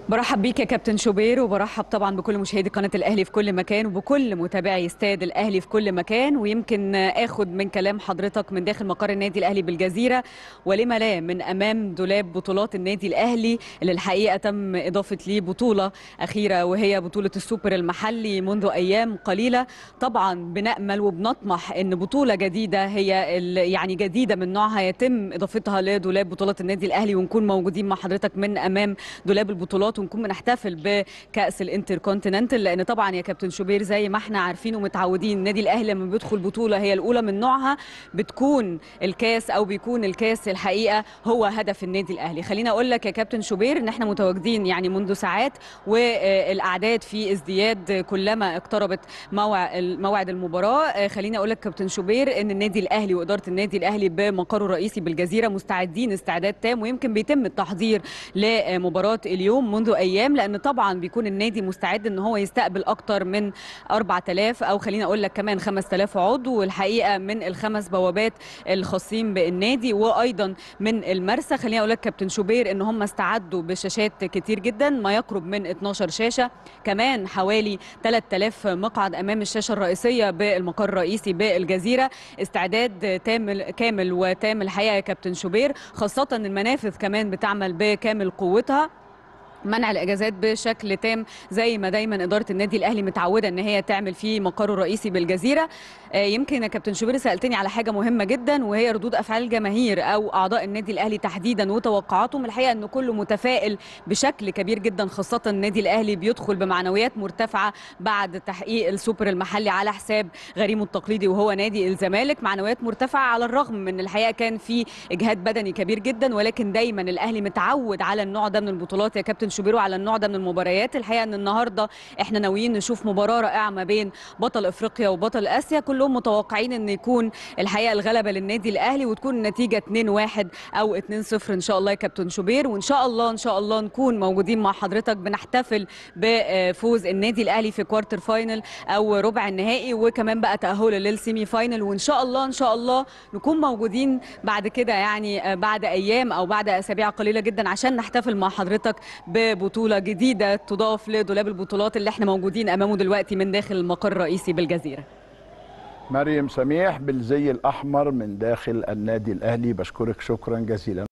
برحب بيك يا كابتن شوبير وبرحب طبعا بكل مشاهدي قناه الاهلي في كل مكان وبكل متابعي استاد الاهلي في كل مكان ويمكن اخد من كلام حضرتك من داخل مقر النادي الاهلي بالجزيره ولما لا من امام دولاب بطولات النادي الاهلي اللي الحقيقه تم اضافه ليه بطوله اخيره وهي بطوله السوبر المحلي منذ ايام قليله طبعا بنامل وبنطمح ان بطوله جديده هي ال- يعني جديده من نوعها يتم اضافتها لدولاب بطولات النادي الاهلي ونكون موجودين مع حضرتك من امام دولاب البطولات ونكون بنحتفل بكاس الانتركونتيننتال لان طبعا يا كابتن شوبير زي ما احنا عارفين ومتعودين النادي الاهلي لما بيدخل بطوله هي الاولى من نوعها بتكون الكاس او بيكون الكاس الحقيقه هو هدف النادي الاهلي خليني اقول لك يا كابتن شوبير ان احنا متواجدين يعني منذ ساعات والاعداد في ازدياد كلما اقتربت موعد موعد المباراه آه، خليني اقول لك كابتن شوبير ان النادي الاهلي واداره النادي الاهلي بمقره الرئيسي بالجزيره مستعدين استعداد تام ويمكن بيتم التحضير لمباراه اليوم منذ ايام لان طبعا بيكون النادي مستعد ان هو يستقبل اكتر من 4000 او خليني اقول لك كمان 5000 عضو والحقيقه من الخمس بوابات الخاصين بالنادي وايضا من المرسى خليني اقول لك كابتن شوبير ان هم استعدوا بشاشات كتير جدا ما يقرب من 12 شاشه كمان حوالي 3000 مقعد امام الشاشه الرئيسيه بالمقر الرئيسي بالجزيره استعداد تام كامل وتام الحقيقه يا كابتن شوبير خاصه المنافذ كمان بتعمل بكامل قوتها منع الاجازات بشكل تام زي ما دايما اداره النادي الاهلي متعوده ان هي تعمل في مقره الرئيسي بالجزيره آه، يمكن يا كابتن شوبير سالتني على حاجه مهمه جدا وهي ردود افعال الجماهير او اعضاء النادي الاهلي تحديدا وتوقعاتهم الحقيقه ان كله متفائل بشكل كبير جدا خاصه النادي الاهلي بيدخل بمعنويات مرتفعه بعد تحقيق السوبر المحلي على حساب غريمه التقليدي وهو نادي الزمالك معنويات مرتفعه على الرغم من الحقيقه كان في اجهاد بدني كبير جدا ولكن دايما الاهلي متعود على النوع ده من البطولات يا كابتن شوبير وعلى النوع ده من المباريات الحقيقه ان النهارده احنا ناويين نشوف مباراه رائعه ما بين بطل افريقيا وبطل اسيا كلهم متوقعين ان يكون الحقيقه الغلبه للنادي الاهلي وتكون النتيجه 2-1 او 2-0 ان شاء الله يا كابتن شوبير وان شاء الله ان شاء الله نكون موجودين مع حضرتك بنحتفل بفوز النادي الاهلي في كوارتر فاينل او ربع النهائي وكمان بقى تاهله للسيمي فاينل وان شاء الله ان شاء الله نكون موجودين بعد كده يعني بعد ايام او بعد اسابيع قليله جدا عشان نحتفل مع حضرتك ببطوله جديده تضاف لدولاب البطولات اللي احنا موجودين امامه دلوقتي من داخل المقر الرئيسي بالجزيره مريم سميح بالزي الأحمر من داخل النادي الأهلي بشكرك شكرا جزيلا